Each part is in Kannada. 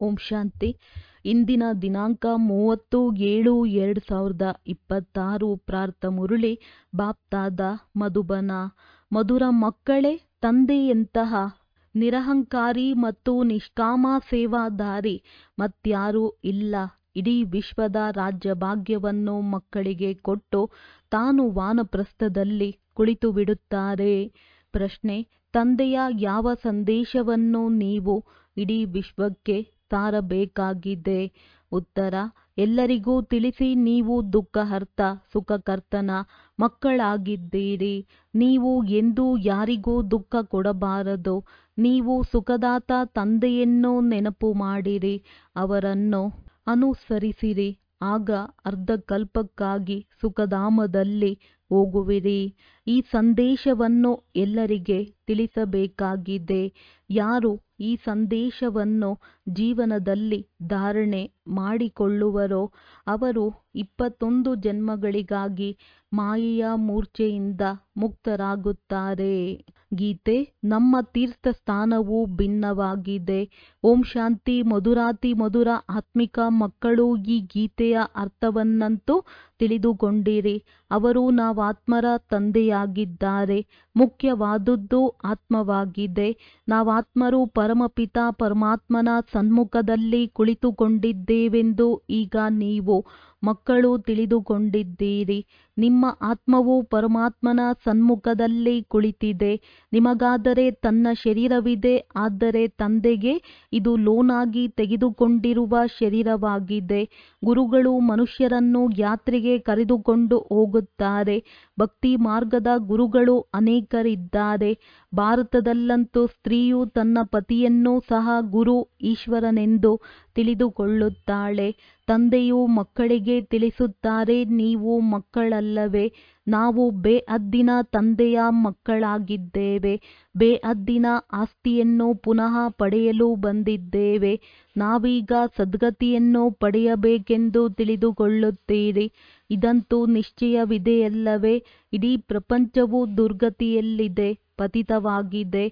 ಓಂ ಶಾಂತಿ ಇಂದಿನ ದಿನಾಂಕ ಮೂವತ್ತು ಏಳು ಎರಡು ಸಾವಿರದ ಇಪ್ಪತ್ತಾರು ಪ್ರಾರ್ಥ ಮುರಳಿ ಬಾಪ್ತಾದ ಮಧುಬನ ಮಧುರ ಮಕ್ಕಳೇ ತಂದೆಯಂತಹ ನಿರಹಂಕಾರಿ ಮತ್ತು ನಿಷ್ಕಾಮ ಸೇವಾದಾರಿ ಮತ್ಯಾರೂ ಇಲ್ಲ ಇಡೀ ವಿಶ್ವದ ರಾಜ್ಯಭಾಗ್ಯವನ್ನು ಮಕ್ಕಳಿಗೆ ಕೊಟ್ಟು ತಾನು ವಾನಪ್ರಸ್ಥದಲ್ಲಿ ಕುಳಿತುಬಿಡುತ್ತಾರೆ ಪ್ರಶ್ನೆ ತಂದೆಯ ಯಾವ ಸಂದೇಶವನ್ನು ನೀವು ಇಡೀ ವಿಶ್ವಕ್ಕೆ ಸಾರಬೇಕಾಗಿದೆ ಉತ್ತರ ಎಲ್ಲರಿಗೂ ತಿಳಿಸಿ ನೀವು ದುಃಖಹರ್ತ ಸುಖಕರ್ತನ ಮಕ್ಕಳಾಗಿದ್ದೀರಿ ನೀವು ಎಂದೂ ಯಾರಿಗೂ ದುಃಖ ಕೊಡಬಾರದು ನೀವು ಸುಖದಾತ ತಂದೆಯನ್ನು ನೆನಪು ಮಾಡಿರಿ ಅವರನ್ನು ಅನುಸರಿಸಿರಿ ಆಗ ಅರ್ಧಕಲ್ಪಕ್ಕಾಗಿ ಸುಖಧಾಮದಲ್ಲಿ ಹೋಗುವಿರಿ ಈ ಸಂದೇಶವನ್ನು ಎಲ್ಲರಿಗೆ ತಿಳಿಸಬೇಕಾಗಿದೆ ಯಾರು ಈ ಸಂದೇಶವನ್ನು ಜೀವನದಲ್ಲಿ ಧಾರಣೆ ಮಾಡಿಕೊಳ್ಳುವರೋ ಅವರು ಇಪ್ಪತ್ತೊಂದು ಜನ್ಮಗಳಿಗಾಗಿ ಮಾಯೆಯ ಮೂರ್ಛೆಯಿಂದ ಮುಕ್ತರಾಗುತ್ತಾರೆ ಗೀತೆ ನಮ್ಮ ತೀರ್ಥ ಸ್ಥಾನವು ಭಿನ್ನವಾಗಿದೆ ಓಂ ಶಾಂತಿ ಮಧುರಾತಿ ಮಧುರ ಆತ್ಮಿಕ ಮಕ್ಕಳು ಈ ಗೀತೆಯ ಅರ್ಥವನ್ನಂತೂ ತಿಳಿದುಕೊಂಡಿರಿ ಅವರು ನಾವಾತ್ಮರ ತಂದೆಯಾಗಿದ್ದಾರೆ ಮುಖ್ಯವಾದುದು ಆತ್ಮವಾಗಿದೆ ನಾವಾತ್ಮರು ಪರಮಪಿತ ಪರಮಾತ್ಮನ ಸನ್ಮುಖದಲ್ಲಿ ಕುಳಿತುಕೊಂಡಿದ್ದೇವೆಂದು ಈಗ ನೀವು ಮಕ್ಕಳು ತಿಳಿದುಕೊಂಡಿದ್ದೀರಿ ನಿಮ್ಮ ಆತ್ಮವು ಪರಮಾತ್ಮನ ಸನ್ಮುಖದಲ್ಲಿ ಕುಳಿತಿದೆ ನಿಮಗಾದರೆ ತನ್ನ ಶರೀರವಿದೆ ಆದರೆ ತಂದೆಗೆ ಇದು ಲೋನಾಗಿ ತೆಗೆದುಕೊಂಡಿರುವ ಶರೀರವಾಗಿದೆ ಗುರುಗಳು ಮನುಷ್ಯರನ್ನು ಯಾತ್ರೆಗೆ ಕರೆದುಕೊಂಡು ಹೋಗುತ್ತಾರೆ ಭಕ್ತಿ ಮಾರ್ಗದ ಗುರುಗಳು ಅನೇಕರಿದ್ದಾರೆ ಭಾರತದಲ್ಲಂತೂ ಸ್ತ್ರೀಯು ತನ್ನ ಪತಿಯನ್ನು ಸಹ ಗುರು ಈಶ್ವರನೆಂದು ತಿಳಿದುಕೊಳ್ಳುತ್ತಾಳೆ ತಂದೆಯು ಮಕ್ಕಳಿಗೆ ತಿಳಿಸುತ್ತಾರೆ ನೀವು ಮಕ್ಕಳಲ್ಲವೇ ನಾವು ಬೇಅದ್ದಿನ ತಂದೆಯ ಮಕ್ಕಳಾಗಿದ್ದೇವೆ ಬೇಅದ್ದಿನ ಆಸ್ತಿಯನ್ನು ಪುನಃ ಪಡೆಯಲು ಬಂದಿದ್ದೇವೆ ನಾವೀಗ ಸದ್ಗತಿಯನ್ನು ಪಡೆಯಬೇಕೆಂದು ತಿಳಿದುಕೊಳ್ಳುತ್ತೀರಿ ಇದಂತೂ ನಿಶ್ಚಯವಿದೆಯಲ್ಲವೇ ಇಡೀ ಪ್ರಪಂಚವು ದುರ್ಗತಿಯಲ್ಲಿದೆ ಪತಿತವಾಗಿದೆ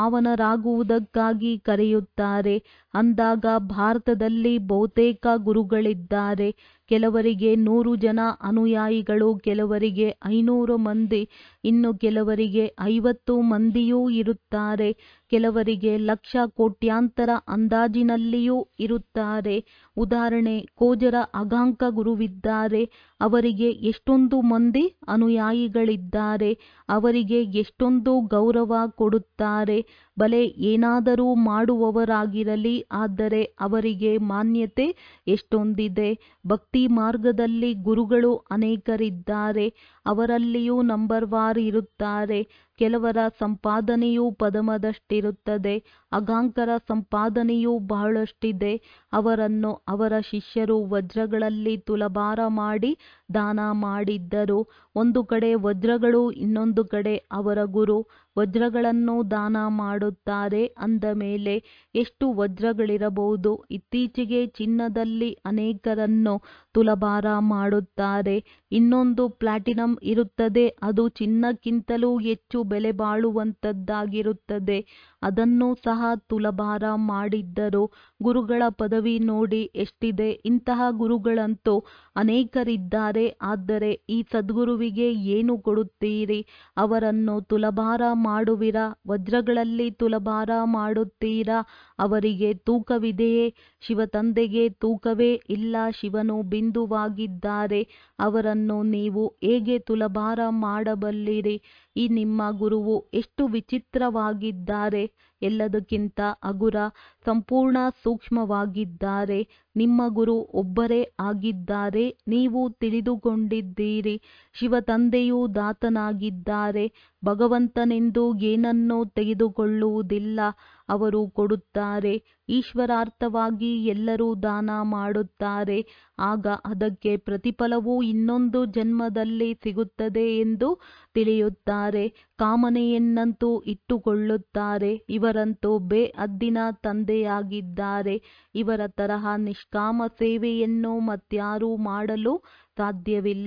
ಪಾವನರಾಗುವುದಕ್ಕಾಗಿ ಕರೆಯುತ್ತಾರೆ ಅಂದಾಗ ಭಾರತದಲ್ಲಿ ಬಹುತೇಕ ಗುರುಗಳಿದ್ದಾರೆ ಕೆಲವರಿಗೆ ನೂರು ಜನ ಅನುಯಾಯಿಗಳು ಕೆಲವರಿಗೆ ಐನೂರು ಮಂದಿ ಇನ್ನು ಕೆಲವರಿಗೆ ಐವತ್ತು ಮಂದಿಯೂ ಇರುತ್ತಾರೆ ಕೆಲವರಿಗೆ ಲಕ್ಷ ಕೋಟ್ಯಾಂತರ ಅಂದಾಜಿನಲ್ಲಿಯೂ ಇರುತ್ತಾರೆ ಉದಾಹರಣೆ ಕೋಜರ ಅಗಾಂಕ ಗುರುವಿದ್ದಾರೆ ಅವರಿಗೆ ಎಷ್ಟೊಂದು ಮಂದಿ ಅನುಯಾಯಿಗಳಿದ್ದಾರೆ ಅವರಿಗೆ ಎಷ್ಟೊಂದು ಗೌರವ ಕೊಡುತ್ತಾರೆ ಬಲೆ ಏನಾದರೂ ಮಾಡುವವರಾಗಿರಲಿ ಆದರೆ ಅವರಿಗೆ ಮಾನ್ಯತೆ ಎಷ್ಟೊಂದಿದೆ ಭಕ್ತಿ ಮಾರ್ಗದಲ್ಲಿ ಗುರುಗಳು ಅನೇಕರಿದ್ದಾರೆ ಅವರಲ್ಲಿಯೂ ನಂಬರ್ ವಾರ್ ಇರುತ್ತಾರೆ ಕೆಲವರ ಸಂಪಾದನೆಯು ಪದಮದಷ್ಟಿರುತ್ತದೆ ಅಗಾಂಕರ ಸಂಪಾದನೆಯೂ ಬಹಳಷ್ಟಿದೆ ಅವರನ್ನು ಅವರ ಶಿಷ್ಯರು ವಜ್ರಗಳಲ್ಲಿ ತುಲಭಾರ ಮಾಡಿ ದಾನ ಮಾಡಿದ್ದರು ಒಂದು ಕಡೆ ವಜ್ರಗಳು ಇನ್ನೊಂದು ಕಡೆ ಅವರ ಗುರು ವಜ್ರಗಳನ್ನು ದಾನ ಮಾಡುತ್ತಾರೆ ಅಂದ ಮೇಲೆ ಎಷ್ಟು ವಜ್ರಗಳಿರಬಹುದು ಇತ್ತೀಚೆಗೆ ಚಿನ್ನದಲ್ಲಿ ಅನೇಕರನ್ನು ತುಲಭಾರ ಮಾಡುತ್ತಾರೆ ಇನ್ನೊಂದು ಪ್ಲಾಟಿನಂ ಇರುತ್ತದೆ ಅದು ಚಿನ್ನಕ್ಕಿಂತಲೂ ಹೆಚ್ಚು ಬೆಲೆ ಬಾಳುವಂತದ್ದಾಗಿರುತ್ತದೆ ಅದನ್ನು ಸಹ ತುಲಭಾರ ಮಾಡಿದ್ದರು ಗುರುಗಳ ಪದವಿ ನೋಡಿ ಎಷ್ಟಿದೆ ಇಂತಹ ಗುರುಗಳಂತೂ ಅನೇಕರಿದ್ದಾರೆ ಆದರೆ ಈ ಸದ್ಗುರುವಿಗೆ ಏನು ಕೊಡುತ್ತೀರಿ ಅವರನ್ನು ತುಲಭಾರ ಮಾಡುವಿರಾ ವಜ್ರಗಳಲ್ಲಿ ತುಲಭಾರ ಮಾಡುತ್ತೀರಾ ಅವರಿಗೆ ತೂಕವಿದೆಯೇ ಶಿವತಂದೆಗೆ ತೂಕವೇ ಇಲ್ಲ ಶಿವನು ಬಿಂದುವಾಗಿದ್ದಾರೆ ಅವರನ್ನು ನೀವು ಹೇಗೆ ತುಲಭಾರ ಮಾಡಬಲ್ಲಿರಿ ಈ ನಿಮ್ಮ ಗುರುವು ಎಷ್ಟು ವಿಚಿತ್ರವಾಗಿದ್ದಾರೆ ಎಲ್ಲದಕ್ಕಿಂತ ಹಗುರ ಸಂಪೂರ್ಣ ಸೂಕ್ಷ್ಮವಾಗಿದ್ದಾರೆ ನಿಮ್ಮ ಗುರು ಒಬ್ಬರೇ ಆಗಿದ್ದಾರೆ ನೀವು ತಿಳಿದುಕೊಂಡಿದ್ದೀರಿ ಶಿವತಂದೆಯು ದಾತನಾಗಿದ್ದಾರೆ ಭಗವಂತನೆಂದು ಏನನ್ನೂ ತೆಗೆದುಕೊಳ್ಳುವುದಿಲ್ಲ ಅವರು ಕೊಡುತ್ತಾರೆ ಈಶ್ವರಾರ್ಥವಾಗಿ ಎಲ್ಲರೂ ದಾನ ಮಾಡುತ್ತಾರೆ ಆಗ ಅದಕ್ಕೆ ಪ್ರತಿಫಲವು ಇನ್ನೊಂದು ಜನ್ಮದಲ್ಲಿ ಸಿಗುತ್ತದೆ ಎಂದು ತಿಳಿಯುತ್ತಾರೆ ಕಾಮನೆಯನ್ನಂತೂ ಇಟ್ಟುಕೊಳ್ಳುತ್ತಾರೆ ಇವರಂತೂ ಬೇಅದ್ದಿನ ತಂದೆಯಾಗಿದ್ದಾರೆ ಇವರ ತರಹ ನಿಷ್ಕಾಮ ಸೇವೆಯನ್ನು ಮತ್ಯಾರೂ ಮಾಡಲು ಸಾಧ್ಯವಿಲ್ಲ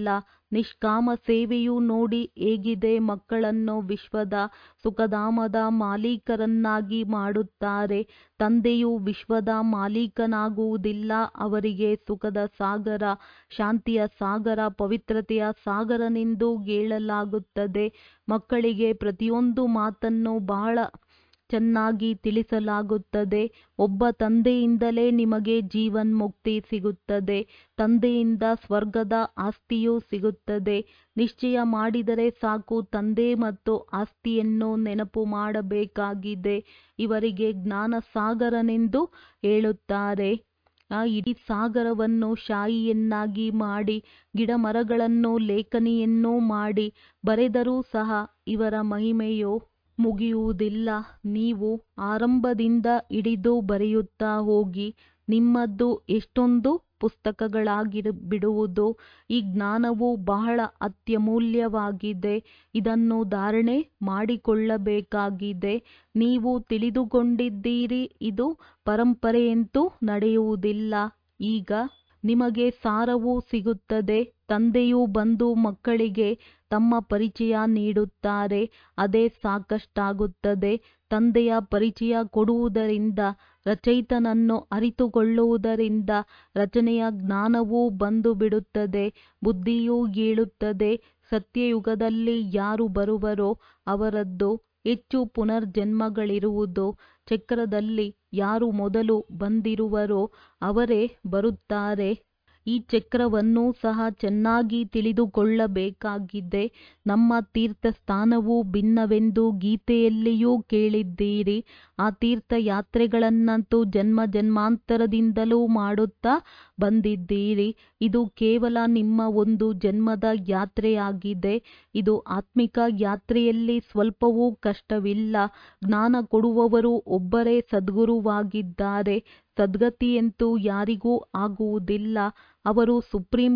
ನಿಷ್ಕಾಮ ಸೇವೆಯು ನೋಡಿ ಹೇಗಿದೆ ಮಕ್ಕಳನ್ನು ವಿಶ್ವದ ಸುಖಧಾಮದ ಮಾಲೀಕರನ್ನಾಗಿ ಮಾಡುತ್ತಾರೆ ತಂದೆಯು ವಿಶ್ವದ ಮಾಲೀಕನಾಗುವುದಿಲ್ಲ ಅವರಿಗೆ ಸುಖದ ಸಾಗರ ಶಾಂತಿಯ ಸಾಗರ ಪವಿತ್ರತೆಯ ಸಾಗರನೆಂದು ಹೇಳಲಾಗುತ್ತದೆ ಮಕ್ಕಳಿಗೆ ಪ್ರತಿಯೊಂದು ಮಾತನ್ನು ಬಹಳ ಚೆನ್ನಾಗಿ ತಿಳಿಸಲಾಗುತ್ತದೆ ಒಬ್ಬ ತಂದೆಯಿಂದಲೇ ನಿಮಗೆ ಜೀವನ್ಮುಕ್ತಿ ಸಿಗುತ್ತದೆ ತಂದೆಯಿಂದ ಸ್ವರ್ಗದ ಆಸ್ತಿಯೂ ಸಿಗುತ್ತದೆ ನಿಶ್ಚಯ ಮಾಡಿದರೆ ಸಾಕು ತಂದೆ ಮತ್ತು ಆಸ್ತಿಯನ್ನು ನೆನಪು ಮಾಡಬೇಕಾಗಿದೆ ಇವರಿಗೆ ಜ್ಞಾನ ಸಾಗರನೆಂದು ಹೇಳುತ್ತಾರೆ ಆ ಇಡೀ ಸಾಗರವನ್ನು ಶಾಯಿಯನ್ನಾಗಿ ಮಾಡಿ ಗಿಡ ಮರಗಳನ್ನು ಲೇಖನಿಯನ್ನೂ ಮಾಡಿ ಬರೆದರೂ ಸಹ ಇವರ ಮಹಿಮೆಯು ಮುಗಿಯುವುದಿಲ್ಲ ನೀವು ಆರಂಭದಿಂದ ಹಿಡಿದು ಬರೆಯುತ್ತಾ ಹೋಗಿ ನಿಮ್ಮದು ಎಷ್ಟೊಂದು ಪುಸ್ತಕಗಳಾಗಿಬಿಡುವುದು ಈ ಜ್ಞಾನವು ಬಹಳ ಅತ್ಯಮೂಲ್ಯವಾಗಿದೆ ಇದನ್ನು ಧಾರಣೆ ಮಾಡಿಕೊಳ್ಳಬೇಕಾಗಿದೆ ನೀವು ತಿಳಿದುಕೊಂಡಿದ್ದೀರಿ ಇದು ಪರಂಪರೆಯಂತೂ ನಡೆಯುವುದಿಲ್ಲ ಈಗ ನಿಮಗೆ ಸಾರವು ಸಿಗುತ್ತದೆ ತಂದೆಯು ಬಂದು ಮಕ್ಕಳಿಗೆ ತಮ್ಮ ಪರಿಚಯ ನೀಡುತ್ತಾರೆ ಅದೇ ಸಾಕಷ್ಟಾಗುತ್ತದೆ ತಂದೆಯ ಪರಿಚಯ ಕೊಡುವುದರಿಂದ ರಚಯಿತನನ್ನು ಅರಿತುಕೊಳ್ಳುವುದರಿಂದ ರಚನೆಯ ಜ್ಞಾನವೂ ಬಂದು ಬಿಡುತ್ತದೆ ಬುದ್ಧಿಯು ಹೇಳುತ್ತದೆ ಸತ್ಯಯುಗದಲ್ಲಿ ಯಾರು ಬರುವರೋ ಅವರದ್ದು ಹೆಚ್ಚು ಪುನರ್ಜನ್ಮಗಳಿರುವುದು ಚಕ್ರದಲ್ಲಿ ಯಾರು ಮೊದಲು ಬಂದಿರುವರೋ ಅವರೇ ಬರುತ್ತಾರೆ ಈ ಚಕ್ರವನ್ನು ಸಹ ಚೆನ್ನಾಗಿ ತಿಳಿದುಕೊಳ್ಳಬೇಕಾಗಿದೆ ನಮ್ಮ ತೀರ್ಥಸ್ಥಾನವು ಭಿನ್ನವೆಂದು ಗೀತೆಯಲ್ಲಿಯೂ ಕೇಳಿದ್ದೀರಿ ಆ ತೀರ್ಥಯಾತ್ರೆಗಳನ್ನಂತೂ ಜನ್ಮ ಜನ್ಮಾಂತರದಿಂದಲೂ ಮಾಡುತ್ತಾ ಬಂದಿದ್ದೀರಿ ಇದು ಕೇವಲ ನಿಮ್ಮ ಒಂದು ಜನ್ಮದ ಯಾತ್ರೆಯಾಗಿದೆ ಇದು ಆತ್ಮಿಕ ಯಾತ್ರೆಯಲ್ಲಿ ಸ್ವಲ್ಪವೂ ಕಷ್ಟವಿಲ್ಲ ಜ್ಞಾನ ಕೊಡುವವರು ಒಬ್ಬರೇ ಸದ್ಗುರುವಾಗಿದ್ದಾರೆ ಸದ್ಗತಿಯಂತೂ ಯಾರಿಗೂ ಆಗುವುದಿಲ್ಲ ಅವರು ಸುಪ್ರೀಂ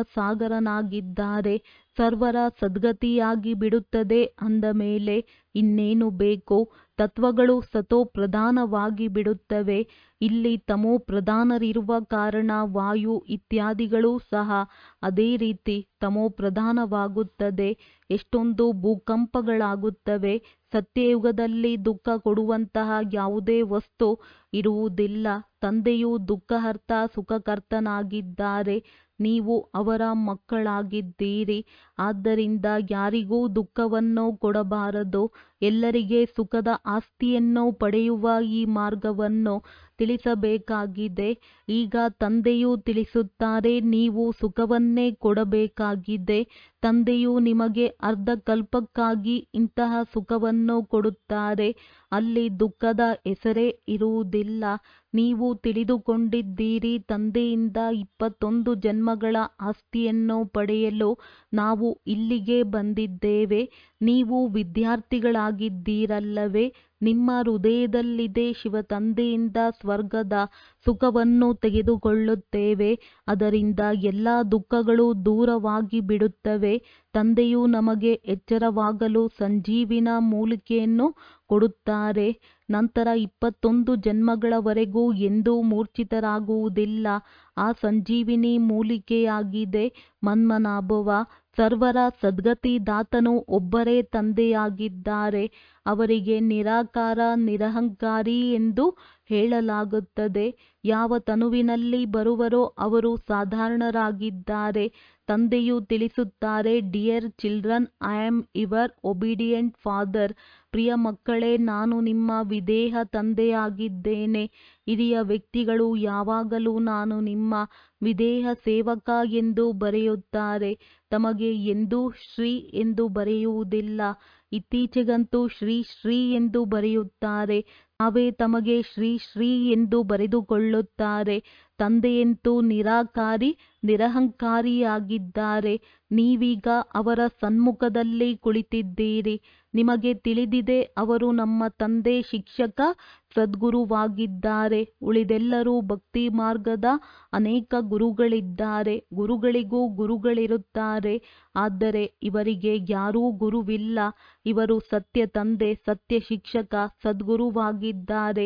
ಜ್ಞಾನಸಾಗರನಾಗಿದ್ದಾರೆ ಸರ್ವರ ಸದ್ಗತಿಯಾಗಿ ಬಿಡುತ್ತದೆ ಅಂದ ಮೇಲೆ ಇನ್ನೇನು ಬೇಕು ತತ್ವಗಳು ಸತೋ ಪ್ರಧಾನವಾಗಿ ಬಿಡುತ್ತವೆ ಇಲ್ಲಿ ತಮೋ ಪ್ರಧಾನರಿರುವ ಕಾರಣ ವಾಯು ಇತ್ಯಾದಿಗಳೂ ಸಹ ಅದೇ ರೀತಿ ತಮೋ ಪ್ರಧಾನವಾಗುತ್ತದೆ ಎಷ್ಟೊಂದು ಭೂಕಂಪಗಳಾಗುತ್ತವೆ ಸತ್ಯಯುಗದಲ್ಲಿ ದುಃಖ ಕೊಡುವಂತಹ ಯಾವುದೇ ವಸ್ತು ಇರುವುದಿಲ್ಲ ತಂದೆಯು ದುಃಖಹರ್ತ ಸುಖಕರ್ತನಾಗಿದ್ದಾರೆ ನೀವು ಅವರ ಮಕ್ಕಳಾಗಿದ್ದೀರಿ ಆದ್ದರಿಂದ ಯಾರಿಗೂ ದುಃಖವನ್ನು ಕೊಡಬಾರದು ಎಲ್ಲರಿಗೆ ಸುಖದ ಆಸ್ತಿಯನ್ನು ಪಡೆಯುವ ಈ ಮಾರ್ಗವನ್ನು ತಿಳಿಸಬೇಕಾಗಿದೆ ಈಗ ತಂದೆಯು ತಿಳಿಸುತ್ತಾರೆ ನೀವು ಸುಖವನ್ನೇ ಕೊಡಬೇಕಾಗಿದೆ ತಂದೆಯು ನಿಮಗೆ ಅರ್ಧಕಲ್ಪಕ್ಕಾಗಿ ಇಂತಹ ಸುಖವನ್ನು ಕೊಡುತ್ತಾರೆ ಅಲ್ಲಿ ದುಃಖದ ಹೆಸರೇ ಇರುವುದಿಲ್ಲ ನೀವು ತಿಳಿದುಕೊಂಡಿದ್ದೀರಿ ತಂದೆಯಿಂದ ಇಪ್ಪತ್ತೊಂದು ಜನ್ಮಗಳ ಆಸ್ತಿಯನ್ನು ಪಡೆಯಲು ನಾವು ಇಲ್ಲಿಗೆ ಬಂದಿದ್ದೇವೆ ನೀವು ವಿದ್ಯಾರ್ಥಿಗಳಾಗಿದ್ದೀರಲ್ಲವೇ ನಿಮ್ಮ ಹೃದಯದಲ್ಲಿದೆ ಶಿವ ತಂದೆಯಿಂದ ಸ್ವರ್ಗದ ಸುಖವನ್ನು ತೆಗೆದುಕೊಳ್ಳುತ್ತೇವೆ ಅದರಿಂದ ಎಲ್ಲ ದುಃಖಗಳು ದೂರವಾಗಿ ಬಿಡುತ್ತವೆ ತಂದೆಯು ನಮಗೆ ಎಚ್ಚರವಾಗಲು ಸಂಜೀವಿನ ಮೂಲಿಕೆಯನ್ನು ಕೊಡುತ್ತಾರೆ ನಂತರ ಇಪ್ಪತ್ತೊಂದು ಜನ್ಮಗಳವರೆಗೂ ಎಂದೂ ಮೂರ್ಛಿತರಾಗುವುದಿಲ್ಲ ಆ ಸಂಜೀವಿನಿ ಮೂಲಿಕೆಯಾಗಿದೆ ಮನ್ಮನಾಭವ ಸರ್ವರ ಸದ್ಗತಿದಾತನು ಒಬ್ಬರೇ ತಂದೆಯಾಗಿದ್ದಾರೆ ಅವರಿಗೆ ನಿರಾಕಾರ ನಿರಹಂಕಾರಿ ಎಂದು ಹೇಳಲಾಗುತ್ತದೆ ಯಾವ ತನುವಿನಲ್ಲಿ ಬರುವರೋ ಅವರು ಸಾಧಾರಣರಾಗಿದ್ದಾರೆ ತಂದೆಯು ತಿಳಿಸುತ್ತಾರೆ dear children I am your obedient father ಪ್ರಿಯ ಮಕ್ಕಳೇ ನಾನು ನಿಮ್ಮ ವಿಧೇಹ ತಂದೆಯಾಗಿದ್ದೇನೆ ಹಿರಿಯ ವ್ಯಕ್ತಿಗಳು ಯಾವಾಗಲೂ ನಾನು ನಿಮ್ಮ ವಿಧೇಹ ಸೇವಕ ಎಂದು ಬರೆಯುತ್ತಾರೆ ತಮಗೆ ಎಂದೂ ಶ್ರೀ ಎಂದು ಬರೆಯುವುದಿಲ್ಲ ಇತ್ತೀಚೆಗಂತೂ ಶ್ರೀ ಶ್ರೀ ಎಂದು ಬರೆಯುತ್ತಾರೆ ತಾವೇ ತಮಗೆ ಶ್ರೀ ಶ್ರೀ ಎಂದು ಬರೆದುಕೊಳ್ಳುತ್ತಾರೆ ತಂದೆಯಂತೂ ನಿರಾಕಾರಿ ನಿರಹಂಕಾರಿಯಾಗಿದ್ದಾರೆ ನೀವೀಗ ಅವರ ಸನ್ಮುಖದಲ್ಲಿ ಕುಳಿತಿದ್ದೀರಿ ನಿಮಗೆ ತಿಳಿದಿದೆ ಅವರು ನಮ್ಮ ತಂದೆ ಶಿಕ್ಷಕ ಸದ್ಗುರುವಾಗಿದ್ದಾರೆ ಉಳಿದೆಲ್ಲರೂ ಭಕ್ತಿ ಮಾರ್ಗದ ಅನೇಕ ಗುರುಗಳಿದ್ದಾರೆ ಗುರುಗಳಿಗೂ ಗುರುಗಳಿರುತ್ತಾರೆ ಆದರೆ ಇವರಿಗೆ ಯಾರೂ ಗುರುವಿಲ್ಲ ಇವರು ಸತ್ಯ ತಂದೆ ಸತ್ಯ ಶಿಕ್ಷಕ ಸದ್ಗುರುವಾಗಿದ್ದಾರೆ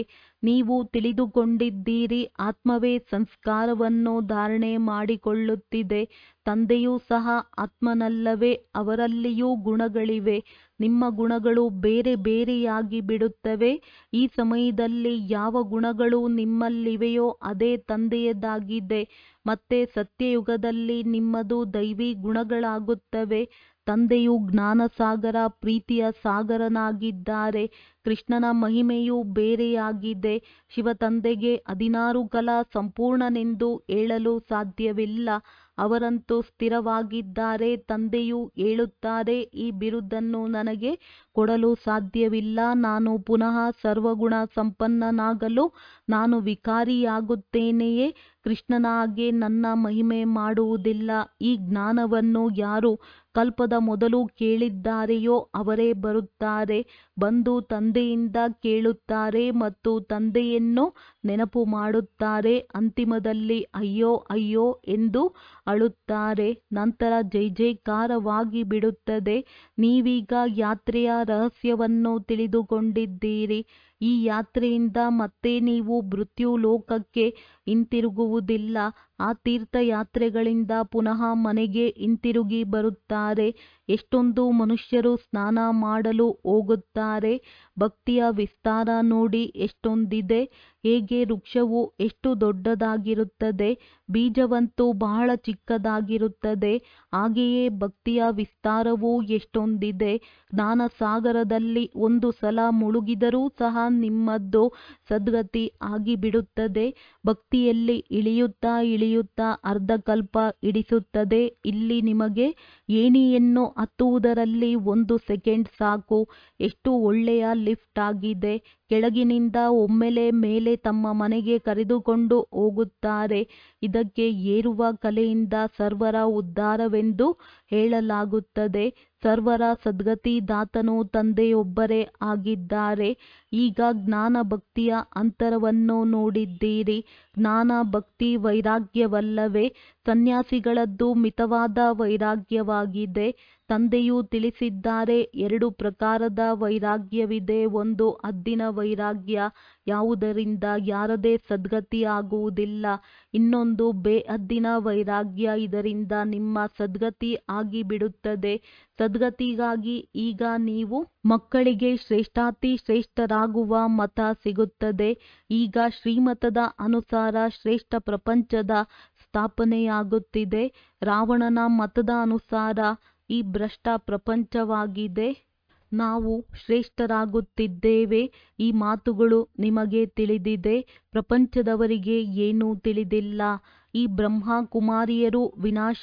ನೀವು ತಿಳಿದುಕೊಂಡಿದ್ದೀರಿ ಆತ್ಮವೇ ಸಂಸ್ಕಾರವನ್ನು ಧಾರಣೆ ಮಾಡಿಕೊಳ್ಳುತ್ತಿದೆ ತಂದೆಯೂ ಸಹ ಆತ್ಮನಲ್ಲವೇ ಅವರಲ್ಲಿಯೂ ಗುಣಗಳಿವೆ ನಿಮ್ಮ ಗುಣಗಳು ಬೇರೆ ಬೇರೆಯಾಗಿ ಬಿಡುತ್ತವೆ ಈ ಸಮಯದಲ್ಲಿ ಯಾವ ಗುಣಗಳು ನಿಮ್ಮಲ್ಲಿವೆಯೋ ಅದೇ ತಂದೆಯದಾಗಿದೆ ಮತ್ತೆ ಸತ್ಯಯುಗದಲ್ಲಿ ನಿಮ್ಮದು ದೈವಿ ಗುಣಗಳಾಗುತ್ತವೆ ತಂದೆಯು ಜ್ಞಾನಸಾಗರ ಪ್ರೀತಿಯ ಸಾಗರನಾಗಿದ್ದಾರೆ ಕೃಷ್ಣನ ಮಹಿಮೆಯು ಬೇರೆಯಾಗಿದೆ ಶಿವತಂದೆಗೆ ಹದಿನಾರು ಕಲಾ ಸಂಪೂರ್ಣನೆಂದು ಹೇಳಲು ಸಾಧ್ಯವಿಲ್ಲ ಅವರಂತೂ ಸ್ಥಿರವಾಗಿದ್ದಾರೆ ತಂದೆಯು ಹೇಳುತ್ತಾರೆ ಈ ಬಿರುದನ್ನು ನನಗೆ ಕೊಡಲು ಸಾಧ್ಯವಿಲ್ಲ ನಾನು ಪುನಃ ಸರ್ವಗುಣ ಸಂಪನ್ನನಾಗಲು ನಾನು ವಿಕಾರಿಯಾಗುತ್ತೇನೆಯೇ ಕೃಷ್ಣನ ಹಾಗೆ ನನ್ನ ಮಹಿಮೆ ಮಾಡುವುದಿಲ್ಲ ಈ ಜ್ಞಾನವನ್ನು ಯಾರು ಕಲ್ಪದ ಮೊದಲು ಕೇಳಿದ್ದಾರೆಯೋ ಅವರೇ ಬರುತ್ತಾರೆ ಬಂದು ತಂದೆಯಿಂದ ಕೇಳುತ್ತಾರೆ ಮತ್ತು ತಂದೆಯನ್ನು ನೆನಪು ಮಾಡುತ್ತಾರೆ ಅಂತಿಮದಲ್ಲಿ ಅಯ್ಯೋ ಅಯ್ಯೋ ಎಂದು ಅಳುತ್ತಾರೆ ನಂತರ ಜೈ ಜೈಕಾರವಾಗಿ ಬಿಡುತ್ತದೆ ನೀವೀಗ ಯಾತ್ರೆಯ ರಹಸ್ಯವನ್ನು ತಿಳಿದುಕೊಂಡಿದ್ದೀರಿ ಈ ಯಾತ್ರೆಯಿಂದ ಮತ್ತೆ ನೀವು ಮೃತ್ಯು ಲೋಕಕ್ಕೆ ಹಿಂತಿರುಗುವುದಿಲ್ಲ ಆ ತೀರ್ಥಯಾತ್ರೆಗಳಿಂದ ಪುನಃ ಮನೆಗೆ ಹಿಂತಿರುಗಿ ಬರುತ್ತಾರೆ ಎಷ್ಟೊಂದು ಮನುಷ್ಯರು ಸ್ನಾನ ಮಾಡಲು ಹೋಗುತ್ತಾರೆ ಭಕ್ತಿಯ ವಿಸ್ತಾರ ನೋಡಿ ಎಷ್ಟೊಂದಿದೆ ಹೇಗೆ ವೃಕ್ಷವು ಎಷ್ಟು ದೊಡ್ಡದಾಗಿರುತ್ತದೆ ಬೀಜವಂತೂ ಬಹಳ ಚಿಕ್ಕದಾಗಿರುತ್ತದೆ ಹಾಗೆಯೇ ಭಕ್ತಿಯ ವಿಸ್ತಾರವೂ ಎಷ್ಟೊಂದಿದೆ ಜ್ಞಾನಸಾಗರದಲ್ಲಿ ಒಂದು ಸಲ ಮುಳುಗಿದರೂ ಸಹ ನಿಮ್ಮದು ಸದ್ಗತಿ ಆಗಿಬಿಡುತ್ತದೆ ಭಕ್ತಿಯಲ್ಲಿ ಇಳಿಯುತ್ತಾ ಇಳಿಯುತ್ತಾ ಅರ್ಧಕಲ್ಪ ಹಿಡಿಸುತ್ತದೆ ಇಲ್ಲಿ ನಿಮಗೆ ಏಣಿಯನ್ನು ಹತ್ತುವುದರಲ್ಲಿ ಒಂದು ಸೆಕೆಂಡ್ ಸಾಕು ಎಷ್ಟು ಒಳ್ಳೆಯ ಲಿಫ್ಟ್ ಆಗಿದೆ ಕೆಳಗಿನಿಂದ ಒಮ್ಮೆಲೆ ಮೇಲೆ ತಮ್ಮ ಮನೆಗೆ ಕರೆದುಕೊಂಡು ಹೋಗುತ್ತಾರೆ ಇದಕ್ಕೆ ಏರುವ ಕಲೆಯಿಂದ ಸರ್ವರ ಉದ್ಧಾರವೆಂದು ಹೇಳಲಾಗುತ್ತದೆ ಸರ್ವರ ಸದ್ಗತಿದಾತನು ತಂದೆಯೊಬ್ಬರೇ ಆಗಿದ್ದಾರೆ ಈಗ ಜ್ಞಾನ ಭಕ್ತಿಯ ಅಂತರವನ್ನು ನೋಡಿದ್ದೀರಿ ಜ್ಞಾನ ಭಕ್ತಿ ವೈರಾಗ್ಯವಲ್ಲವೇ ಸನ್ಯಾಸಿಗಳದ್ದು ಮಿತವಾದ ವೈರಾಗ್ಯವಾಗಿದೆ ತಂದೆಯು ತಿಳಿಸಿದ್ದಾರೆ ಎರಡು ಪ್ರಕಾರದ ವೈರಾಗ್ಯವಿದೆ ಒಂದು ಹದ್ದಿನ ವೈರಾಗ್ಯ ಯಾವುದರಿಂದ ಯಾರದೇ ಸದ್ಗತಿ ಆಗುವುದಿಲ್ಲ ಇನ್ನೊಂದು ಬೇಹದ್ದಿನ ವೈರಾಗ್ಯ ಇದರಿಂದ ನಿಮ್ಮ ಸದ್ಗತಿ ಆಗಿಬಿಡುತ್ತದೆ ಸದ್ಗತಿಗಾಗಿ ಈಗ ನೀವು ಮಕ್ಕಳಿಗೆ ಶ್ರೇಷ್ಠಾತಿ ಶ್ರೇಷ್ಠರಾಗುವ ಮತ ಸಿಗುತ್ತದೆ ಈಗ ಶ್ರೀಮತದ ಅನುಸಾರ ಶ್ರೇಷ್ಠ ಪ್ರಪಂಚದ ಸ್ಥಾಪನೆಯಾಗುತ್ತಿದೆ ರಾವಣನ ಮತದ ಅನುಸಾರ ಈ ಭ್ರಷ್ಟ ಪ್ರಪಂಚವಾಗಿದೆ ನಾವು ಶ್ರೇಷ್ಠರಾಗುತ್ತಿದ್ದೇವೆ ಈ ಮಾತುಗಳು ನಿಮಗೆ ತಿಳಿದಿದೆ ಪ್ರಪಂಚದವರಿಗೆ ಏನೂ ತಿಳಿದಿಲ್ಲ ಈ ಬ್ರಹ್ಮ ಕುಮಾರಿಯರು ವಿನಾಶ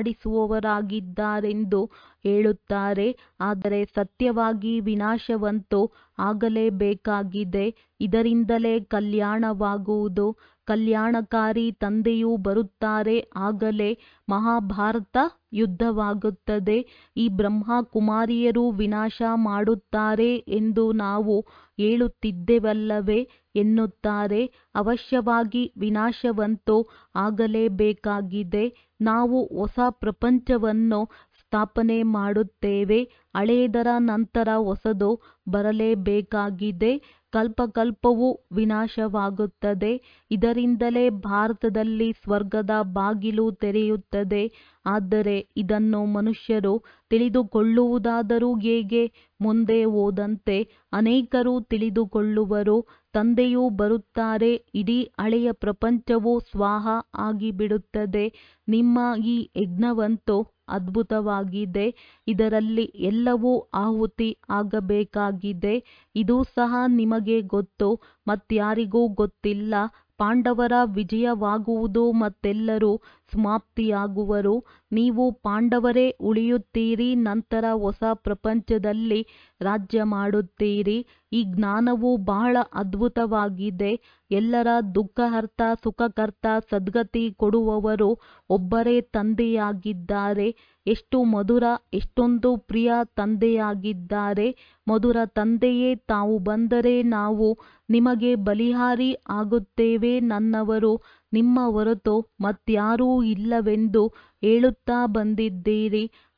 ಮಾಡಿಸುವವರಾಗಿದ್ದಾರೆಂದು ಹೇಳುತ್ತಾರೆ ಆದರೆ ಸತ್ಯವಾಗಿ ವಿನಾಶವಂತೂ ಆಗಲೇಬೇಕಾಗಿದೆ ಇದರಿಂದಲೇ ಕಲ್ಯಾಣವಾಗುವುದು ಕಲ್ಯಾಣಕಾರಿ ತಂದೆಯು ಬರುತ್ತಾರೆ ಆಗಲೇ ಮಹಾಭಾರತ ಯುದ್ಧವಾಗುತ್ತದೆ ಈ ಬ್ರಹ್ಮ ಕುಮಾರಿಯರು ವಿನಾಶ ಮಾಡುತ್ತಾರೆ ಎಂದು ನಾವು ಹೇಳುತ್ತಿದ್ದೆವಲ್ಲವೇ ಎನ್ನುತ್ತಾರೆ ಅವಶ್ಯವಾಗಿ ವಿನಾಶವಂತೂ ಆಗಲೇಬೇಕಾಗಿದೆ ನಾವು ಹೊಸ ಪ್ರಪಂಚವನ್ನು ಸ್ಥಾಪನೆ ಮಾಡುತ್ತೇವೆ ಹಳೆಯದರ ನಂತರ ಹೊಸದು ಬರಲೇಬೇಕಾಗಿದೆ ಕಲ್ಪಕಲ್ಪವೂ ವಿನಾಶವಾಗುತ್ತದೆ ಇದರಿಂದಲೇ ಭಾರತದಲ್ಲಿ ಸ್ವರ್ಗದ ಬಾಗಿಲು ತೆರೆಯುತ್ತದೆ ಆದರೆ ಇದನ್ನು ಮನುಷ್ಯರು ತಿಳಿದುಕೊಳ್ಳುವುದಾದರೂ ಹೇಗೆ ಮುಂದೆ ಹೋದಂತೆ ಅನೇಕರು ತಿಳಿದುಕೊಳ್ಳುವರು ತಂದೆಯು ಬರುತ್ತಾರೆ ಇಡೀ ಹಳೆಯ ಪ್ರಪಂಚವು ಸ್ವಾಹ ಆಗಿಬಿಡುತ್ತದೆ ನಿಮ್ಮ ಈ ಯಜ್ಞವಂತೂ ಅದ್ಭುತವಾಗಿದೆ ಇದರಲ್ಲಿ ಎಲ್ಲವೂ ಆಹುತಿ ಆಗಬೇಕಾಗಿದೆ ಇದು ಸಹ ನಿಮಗೆ ಗೊತ್ತು ಮತ್ಯಾರಿಗೂ ಗೊತ್ತಿಲ್ಲ ಪಾಂಡವರ ವಿಜಯವಾಗುವುದು ಮತ್ತೆಲ್ಲರೂ ಸಮಾಪ್ತಿಯಾಗುವರು ನೀವು ಪಾಂಡವರೇ ಉಳಿಯುತ್ತೀರಿ ನಂತರ ಹೊಸ ಪ್ರಪಂಚದಲ್ಲಿ ರಾಜ್ಯ ಮಾಡುತ್ತೀರಿ ಈ ಜ್ಞಾನವು ಬಹಳ ಅದ್ಭುತವಾಗಿದೆ ಎಲ್ಲರ ದುಃಖಹರ್ತ ಸುಖಕರ್ತ ಸದ್ಗತಿ ಕೊಡುವವರು ಒಬ್ಬರೇ ತಂದೆಯಾಗಿದ್ದಾರೆ ಎಷ್ಟು ಮಧುರ ಎಷ್ಟೊಂದು ಪ್ರಿಯ ತಂದೆಯಾಗಿದ್ದಾರೆ ಮಧುರ ತಂದೆಯೇ ತಾವು ಬಂದರೆ ನಾವು ನಿಮಗೆ ಬಲಿಹಾರಿ ಆಗುತ್ತೇವೆ ನನ್ನವರು ನಿಮ್ಮ ಹೊರತು ಮತ್ಯಾರೂ ಇಲ್ಲವೆಂದು ಹೇಳುತ್ತಾ ಬಂದಿದ್ದೀರಿ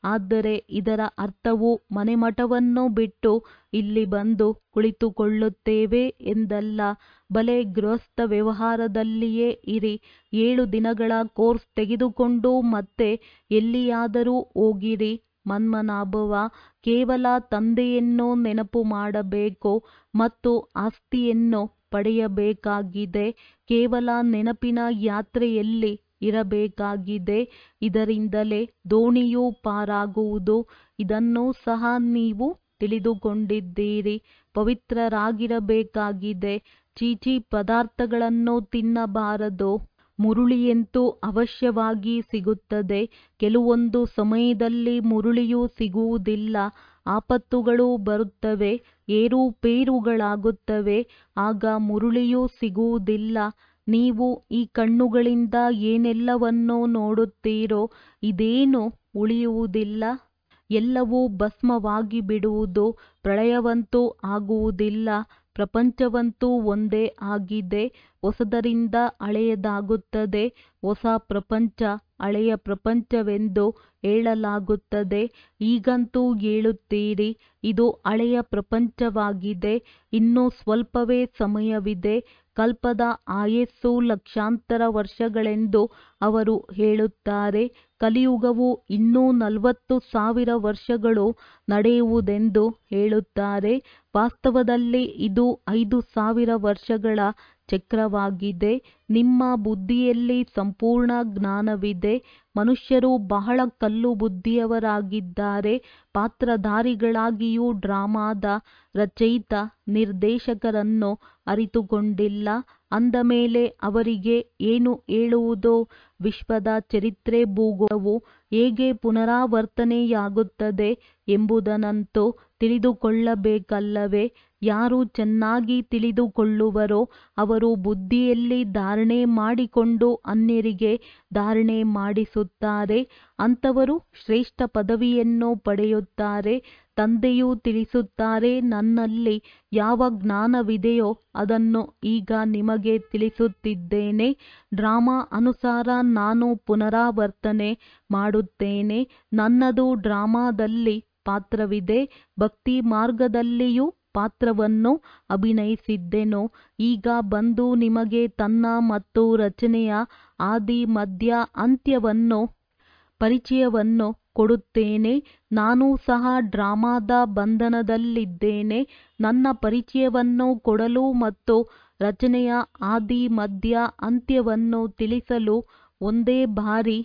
ಆದರೆ ಇದರ ಅರ್ಥವು ಮನೆಮಠವನ್ನು ಬಿಟ್ಟು ಇಲ್ಲಿ ಬಂದು ಕುಳಿತುಕೊಳ್ಳುತ್ತೇವೆ ಎಂದಲ್ಲ ಬಲೆ ಗೃಹಸ್ಥ ವ್ಯವಹಾರದಲ್ಲಿಯೇ ಇರಿ ಏಳು ದಿನಗಳ ಕೋರ್ಸ್ ತೆಗೆದುಕೊಂಡು ಮತ್ತೆ ಎಲ್ಲಿಯಾದರೂ ಹೋಗಿರಿ ಮನ್ಮನಾಭವ ಕೇವಲ ತಂದೆಯನ್ನು ನೆನಪು ಮಾಡಬೇಕು ಮತ್ತು ಆಸ್ತಿಯನ್ನು ಪಡೆಯಬೇಕಾಗಿದೆ ಕೇವಲ ನೆನಪಿನ ಯಾತ್ರೆಯಲ್ಲಿ ಇರಬೇಕಾಗಿದೆ ಇದರಿಂದಲೇ ದೋಣಿಯು ಪಾರಾಗುವುದು ಇದನ್ನೂ ಸಹ ನೀವು ತಿಳಿದುಕೊಂಡಿದ್ದೀರಿ ಪವಿತ್ರರಾಗಿರಬೇಕಾಗಿದೆ ಚೀಚಿ ಪದಾರ್ಥಗಳನ್ನು ತಿನ್ನಬಾರದು ಮುರುಳಿಯಂತೂ ಅವಶ್ಯವಾಗಿ ಸಿಗುತ್ತದೆ ಕೆಲವೊಂದು ಸಮಯದಲ್ಲಿ ಮುರುಳಿಯೂ ಸಿಗುವುದಿಲ್ಲ ಆಪತ್ತುಗಳು ಬರುತ್ತವೆ ಏರುಪೇರುಗಳಾಗುತ್ತವೆ ಆಗ ಮುರುಳಿಯೂ ಸಿಗುವುದಿಲ್ಲ ನೀವು ಈ ಕಣ್ಣುಗಳಿಂದ ಏನೆಲ್ಲವನ್ನೂ ನೋಡುತ್ತೀರೋ ಇದೇನೂ ಉಳಿಯುವುದಿಲ್ಲ ಎಲ್ಲವೂ ಭಸ್ಮವಾಗಿ ಬಿಡುವುದು ಪ್ರಳಯವಂತೂ ಆಗುವುದಿಲ್ಲ ಪ್ರಪಂಚವಂತೂ ಒಂದೇ ಆಗಿದೆ ಹೊಸದರಿಂದ ಹಳೆಯದಾಗುತ್ತದೆ ಹೊಸ ಪ್ರಪಂಚ ಹಳೆಯ ಪ್ರಪಂಚವೆಂದು ಹೇಳಲಾಗುತ್ತದೆ ಈಗಂತೂ ಹೇಳುತ್ತೀರಿ ಇದು ಹಳೆಯ ಪ್ರಪಂಚವಾಗಿದೆ ಇನ್ನೂ ಸ್ವಲ್ಪವೇ ಸಮಯವಿದೆ ಕಲ್ಪದ ಆಯಸ್ಸು ಲಕ್ಷಾಂತರ ವರ್ಷಗಳೆಂದು ಅವರು ಹೇಳುತ್ತಾರೆ ಕಲಿಯುಗವು ಇನ್ನೂ ನಲವತ್ತು ಸಾವಿರ ವರ್ಷಗಳು ನಡೆಯುವುದೆಂದು ಹೇಳುತ್ತಾರೆ ವಾಸ್ತವದಲ್ಲಿ ಇದು ಐದು ಸಾವಿರ ವರ್ಷಗಳ ಚಕ್ರವಾಗಿದೆ ನಿಮ್ಮ ಬುದ್ಧಿಯಲ್ಲಿ ಸಂಪೂರ್ಣ ಜ್ಞಾನವಿದೆ ಮನುಷ್ಯರು ಬಹಳ ಕಲ್ಲು ಬುದ್ಧಿಯವರಾಗಿದ್ದಾರೆ ಪಾತ್ರಧಾರಿಗಳಾಗಿಯೂ ಡ್ರಾಮಾದ ರಚಯಿತ ನಿರ್ದೇಶಕರನ್ನು ಅರಿತುಕೊಂಡಿಲ್ಲ ಅಂದ ಮೇಲೆ ಅವರಿಗೆ ಏನು ಹೇಳುವುದು ವಿಶ್ವದ ಚರಿತ್ರೆ ಭೂಗೋಳವು ಹೇಗೆ ಪುನರಾವರ್ತನೆಯಾಗುತ್ತದೆ ಎಂಬುದನ್ನಂತೂ ತಿಳಿದುಕೊಳ್ಳಬೇಕಲ್ಲವೇ ಯಾರು ಚೆನ್ನಾಗಿ ತಿಳಿದುಕೊಳ್ಳುವರೋ ಅವರು ಬುದ್ಧಿಯಲ್ಲಿ ಧಾರಣೆ ಮಾಡಿಕೊಂಡು ಅನ್ಯರಿಗೆ ಧಾರಣೆ ಮಾಡಿಸುತ್ತಾರೆ ಅಂಥವರು ಶ್ರೇಷ್ಠ ಪದವಿಯನ್ನು ಪಡೆಯುತ್ತಾರೆ ತಂದೆಯು ತಿಳಿಸುತ್ತಾರೆ ನನ್ನಲ್ಲಿ ಯಾವ ಜ್ಞಾನವಿದೆಯೋ ಅದನ್ನು ಈಗ ನಿಮಗೆ ತಿಳಿಸುತ್ತಿದ್ದೇನೆ ಡ್ರಾಮಾ ಅನುಸಾರ ನಾನು ಪುನರಾವರ್ತನೆ ಮಾಡುತ್ತೇನೆ ನನ್ನದು ಡ್ರಾಮಾದಲ್ಲಿ ಪಾತ್ರವಿದೆ ಭಕ್ತಿ ಮಾರ್ಗದಲ್ಲಿಯೂ ಪಾತ್ರವನ್ನು ಅಭಿನಯಿಸಿದ್ದೆನು ಈಗ ಬಂದು ನಿಮಗೆ ತನ್ನ ಮತ್ತು ರಚನೆಯ ಆದಿ ಮಧ್ಯ ಅಂತ್ಯವನ್ನು ಪರಿಚಯವನ್ನು ಕೊಡುತ್ತೇನೆ ನಾನೂ ಸಹ ಡ್ರಾಮಾದ ಬಂಧನದಲ್ಲಿದ್ದೇನೆ ನನ್ನ ಪರಿಚಯವನ್ನು ಕೊಡಲು ಮತ್ತು ರಚನೆಯ ಆದಿ ಮಧ್ಯ ಅಂತ್ಯವನ್ನು ತಿಳಿಸಲು ಒಂದೇ ಬಾರಿ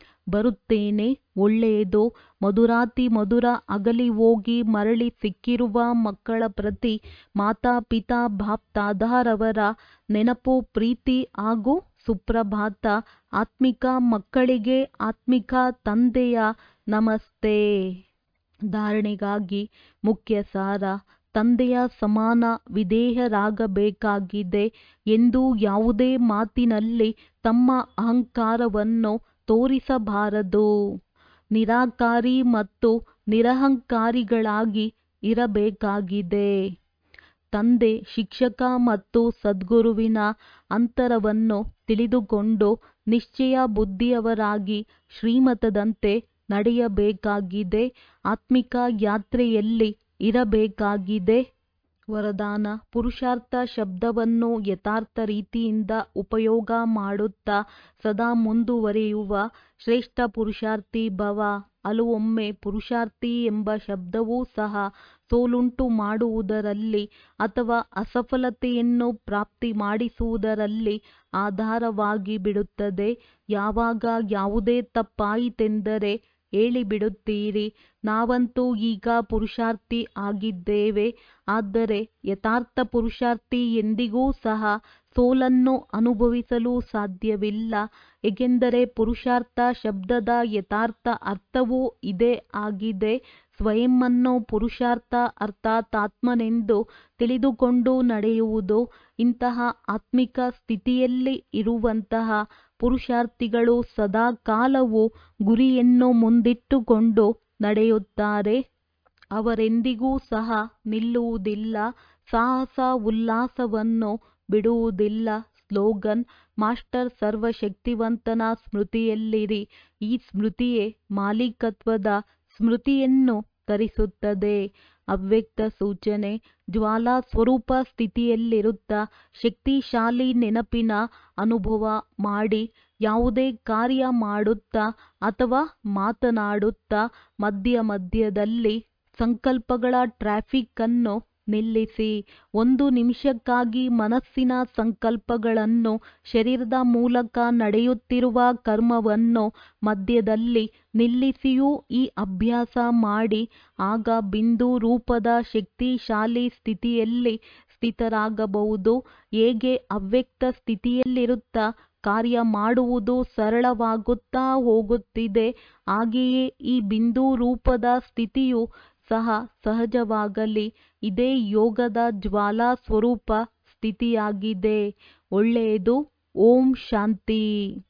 ಬರುತ್ತೇನೆ ಒಳ್ಳೆಯದು ಮಧುರಾತಿ ಮಧುರ ಅಗಲಿ ಹೋಗಿ ಮರಳಿ ಸಿಕ್ಕಿರುವ ಮಕ್ಕಳ ಪ್ರತಿ ಮಾತಾಪಿತಾ ಬಾಪ್ದಾದಾರವರ ನೆನಪು ಪ್ರೀತಿ ಹಾಗೂ ಸುಪ್ರಭಾತ ಆತ್ಮಿಕ ಮಕ್ಕಳಿಗೆ ಆತ್ಮಿಕ ತಂದೆಯ ನಮಸ್ತೆ ಧಾರಣೆಗಾಗಿ ಮುಖ್ಯ ಸಾರ ತಂದೆಯ ಸಮಾನ ವಿಧೇಯರಾಗಬೇಕಾಗಿದೆ ಎಂದು ಯಾವುದೇ ಮಾತಿನಲ್ಲಿ ತಮ್ಮ ಅಹಂಕಾರವನ್ನು ತೋರಿಸಬಾರದು ನಿರಾಕಾರಿ ಮತ್ತು ನಿರಹಂಕಾರಿಗಳಾಗಿ ಇರಬೇಕಾಗಿದೆ ತಂದೆ ಶಿಕ್ಷಕ ಮತ್ತು ಸದ್ಗುರುವಿನ ಅಂತರವನ್ನು ತಿಳಿದುಕೊಂಡು ನಿಶ್ಚಯ ಬುದ್ಧಿಯವರಾಗಿ ಶ್ರೀಮತದಂತೆ ನಡೆಯಬೇಕಾಗಿದೆ ಆತ್ಮಿಕ ಯಾತ್ರೆಯಲ್ಲಿ ಇರಬೇಕಾಗಿದೆ ವರದಾನ ಪುರುಷಾರ್ಥ ಶಬ್ದವನ್ನು ಯಥಾರ್ಥ ರೀತಿಯಿಂದ ಉಪಯೋಗ ಮಾಡುತ್ತಾ ಸದಾ ಮುಂದುವರಿಯುವ ಶ್ರೇಷ್ಠ ಪುರುಷಾರ್ಥಿ ಭವ ಹಲವೊಮ್ಮೆ ಪುರುಷಾರ್ಥಿ ಎಂಬ ಶಬ್ದವೂ ಸಹ ಸೋಲುಂಟು ಮಾಡುವುದರಲ್ಲಿ ಅಥವಾ ಅಸಫಲತೆಯನ್ನು ಪ್ರಾಪ್ತಿ ಮಾಡಿಸುವುದರಲ್ಲಿ ಆಧಾರವಾಗಿ ಬಿಡುತ್ತದೆ ಯಾವಾಗ ಯಾವುದೇ ತಪ್ಪಾಯಿತೆಂದರೆ ಹೇಳಿಬಿಡುತ್ತೀರಿ ನಾವಂತೂ ಈಗ ಪುರುಷಾರ್ಥಿ ಆಗಿದ್ದೇವೆ ಆದರೆ ಯಥಾರ್ಥ ಪುರುಷಾರ್ಥಿ ಎಂದಿಗೂ ಸಹ ಸೋಲನ್ನು ಅನುಭವಿಸಲು ಸಾಧ್ಯವಿಲ್ಲ ಏಕೆಂದರೆ ಪುರುಷಾರ್ಥ ಶಬ್ದದ ಯಥಾರ್ಥ ಅರ್ಥವೂ ಇದೇ ಆಗಿದೆ ಸ್ವಯಂವನ್ನು ಪುರುಷಾರ್ಥ ಅರ್ಥಾತ್ ಆತ್ಮನೆಂದು ತಿಳಿದುಕೊಂಡು ನಡೆಯುವುದು ಇಂತಹ ಆತ್ಮಿಕ ಸ್ಥಿತಿಯಲ್ಲಿ ಇರುವಂತಹ ಪುರುಷಾರ್ಥಿಗಳು ಸದಾ ಕಾಲವೂ ಗುರಿಯನ್ನು ಮುಂದಿಟ್ಟುಕೊಂಡು ನಡೆಯುತ್ತಾರೆ ಅವರೆಂದಿಗೂ ಸಹ ನಿಲ್ಲುವುದಿಲ್ಲ ಸಾಹಸ ಉಲ್ಲಾಸವನ್ನು ಬಿಡುವುದಿಲ್ಲ ಸ್ಲೋಗನ್ ಮಾಸ್ಟರ್ ಸರ್ವಶಕ್ತಿವಂತನ ಸ್ಮೃತಿಯಲ್ಲಿರಿ ಈ ಸ್ಮೃತಿಯೇ ಮಾಲೀಕತ್ವದ ಸ್ಮೃತಿಯನ್ನು ತರಿಸುತ್ತದೆ ಅವ್ಯಕ್ತ ಸೂಚನೆ ಜ್ವಾಲಾ ಸ್ವರೂಪ ಸ್ಥಿತಿಯಲ್ಲಿರುತ್ತಾ ಶಕ್ತಿಶಾಲಿ ನೆನಪಿನ ಅನುಭವ ಮಾಡಿ ಯಾವುದೇ ಕಾರ್ಯ ಮಾಡುತ್ತಾ ಅಥವಾ ಮಾತನಾಡುತ್ತಾ ಮಧ್ಯ ಮಧ್ಯದಲ್ಲಿ ಸಂಕಲ್ಪಗಳ ಟ್ರಾಫಿಕ್ ಅನ್ನು ನಿಲ್ಲಿಸಿ ಒಂದು ನಿಮಿಷಕ್ಕಾಗಿ ಮನಸ್ಸಿನ ಸಂಕಲ್ಪಗಳನ್ನು ಶರೀರದ ಮೂಲಕ ನಡೆಯುತ್ತಿರುವ ಕರ್ಮವನ್ನು ಮಧ್ಯದಲ್ಲಿ ನಿಲ್ಲಿಸಿಯೂ ಈ ಅಭ್ಯಾಸ ಮಾಡಿ ಆಗ ಬಿಂದು ರೂಪದ ಶಕ್ತಿಶಾಲಿ ಸ್ಥಿತಿಯಲ್ಲಿ ಸ್ಥಿತರಾಗಬಹುದು ಹೇಗೆ ಅವ್ಯಕ್ತ ಸ್ಥಿತಿಯಲ್ಲಿರುತ್ತಾ ಕಾರ್ಯ ಮಾಡುವುದು ಸರಳವಾಗುತ್ತಾ ಹೋಗುತ್ತಿದೆ ಹಾಗೆಯೇ ಈ ಬಿಂದು ರೂಪದ ಸ್ಥಿತಿಯೂ ಸಹ ಸಹಜವಾಗಲಿ ಇದೇ ಯೋಗದ ಜ್ವಾಲಾ ಸ್ವರೂಪ ಸ್ಥಿತಿಯಾಗಿದೆ ಒಳ್ಳೆಯದು ಓಂ ಶಾಂತಿ